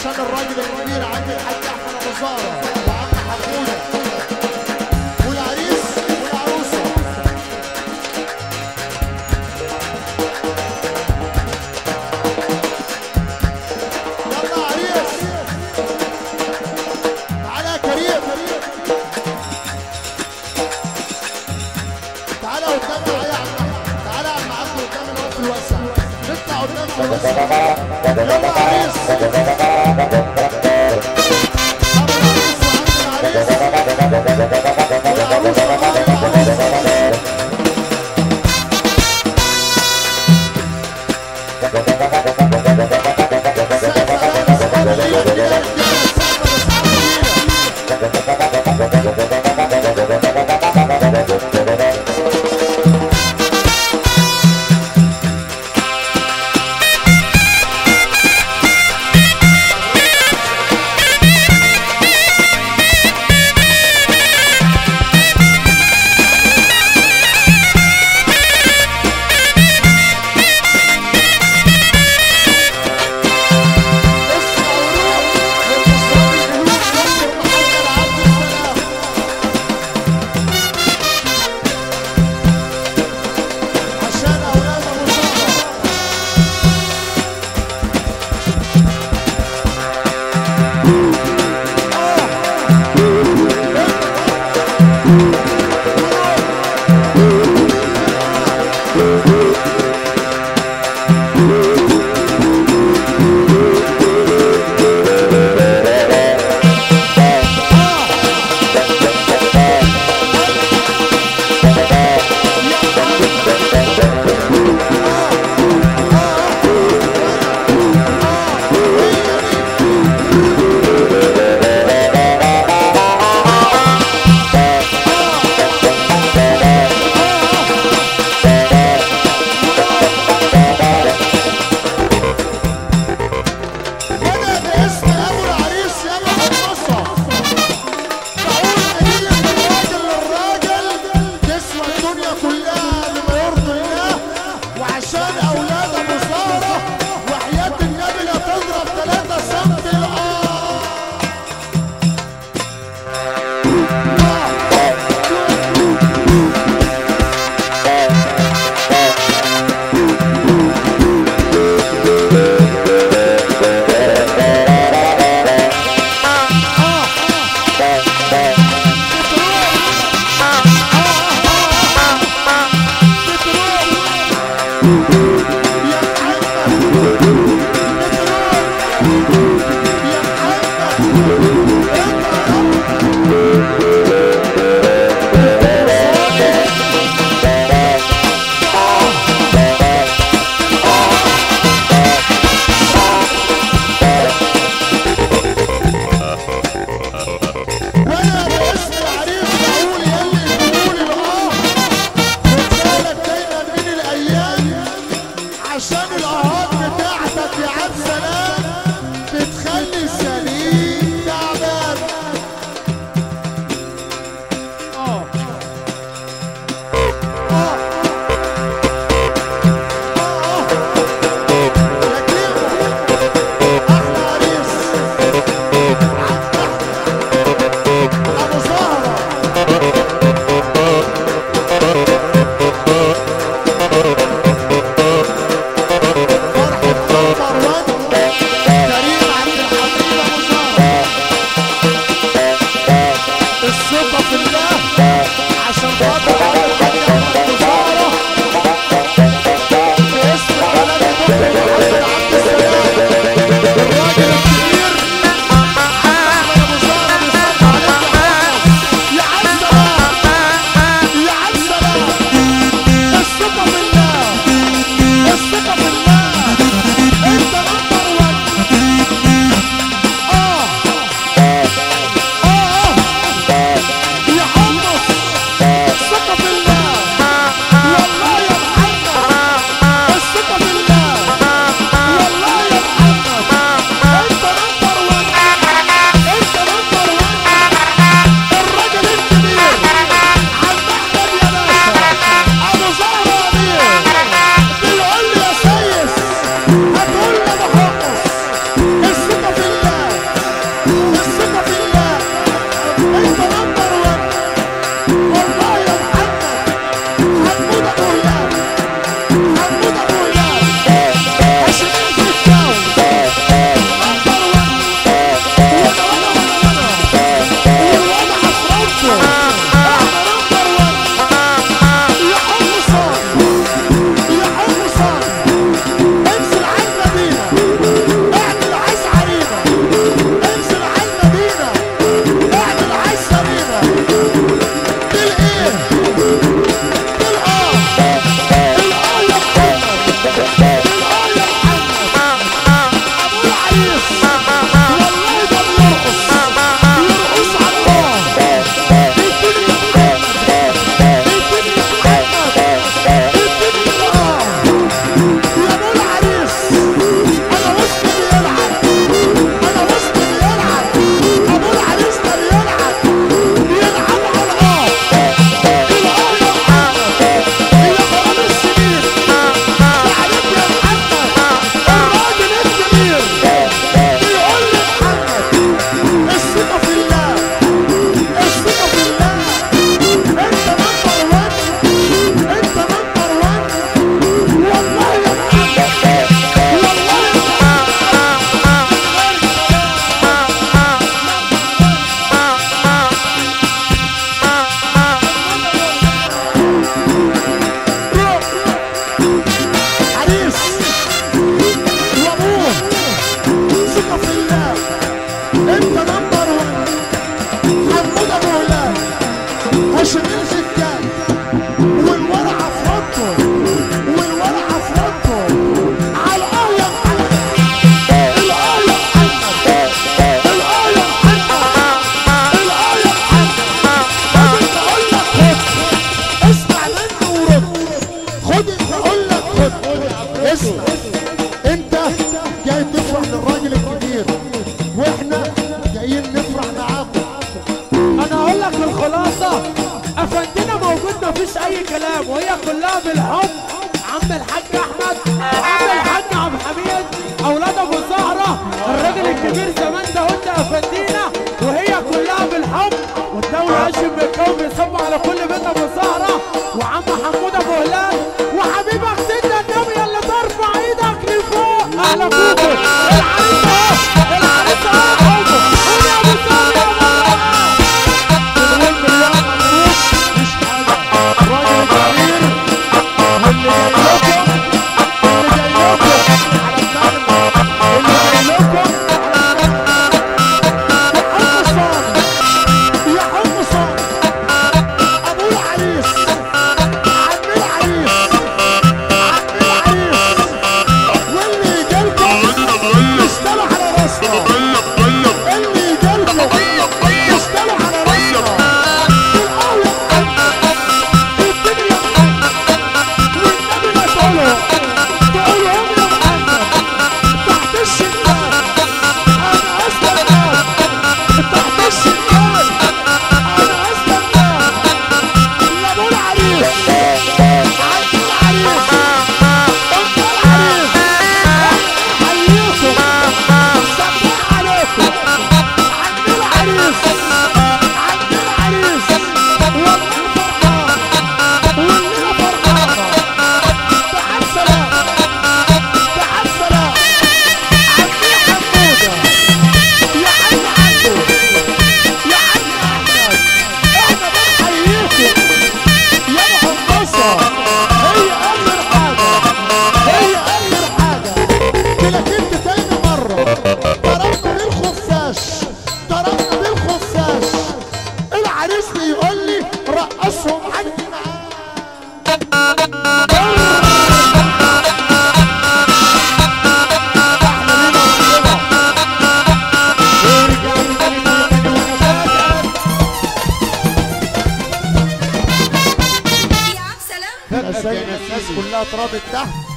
عشان الراجل الكبير عندي الحاج احمد ابو زهره وعم حموده والعريس والعروسه يلا عريس تعالى يا كريم تعالى قدامي يا عم تعالى يا عم عبد قدام الوقت الواسع نطلع قدام في الواسع يلا عريس أبو العريس وعم العريس والعروسة وعم العروسة سقف أنا أصحاب ليا كده رجالة سقف أصحاب ليا الكلام وهي كلها بالحب عم الحاج احمد وعم الحاج عبد الحميد اولاد ابو زهره الراجل الكبير زمان ده قلت افندينا وهي كلها بالحب والدولة هاشم بالكون بيصب على كل بيت ابو زهره وعم حمود ابو هلال وحبيبك سيدنا النبي اللي ترفع ايدك لفوق اهلا بيكم العريس اهو العريس اهو قول يا ابو زهره يا ابو بنقول مليون مبروك مش حاجة راجل كبير واللي جاي لكم اللي جاي لكم على النغمة اللي جاي لكم يا حب صامت يا حب صامت أبو العريس عم العريس عم العريس واللي جالكم يشتغلوا على راسنا اللي جالكم يشتغلوا على راسنا الأول الدنيا والنبي ما تقولوا تقولوا هم يا محمد تحت الشمال أنا أسلم ناس تحت الشمال أنا أسلم ناس يا أبو العريس عند العريس أنت العريس حييكم صبح عليكم عند العريس عند العريس والله فرحان والليلة فرحانة تعال سلام تعال سلام عمي حمودة يا عم عنده يا عم أحمد احنا بنحييكم يا مهندسة هي آخر حاجة هي آخر حاجة كلكنت تاني مرة ضربنا بالخفاش ضربنا بالخفاش العريس بيقول لي رقصهم عندي معاه احنا لينا مصيبة ورجعنا تاني تاني ومفاجأة يا عم سلام فجأة الناس كلها اترابت تحت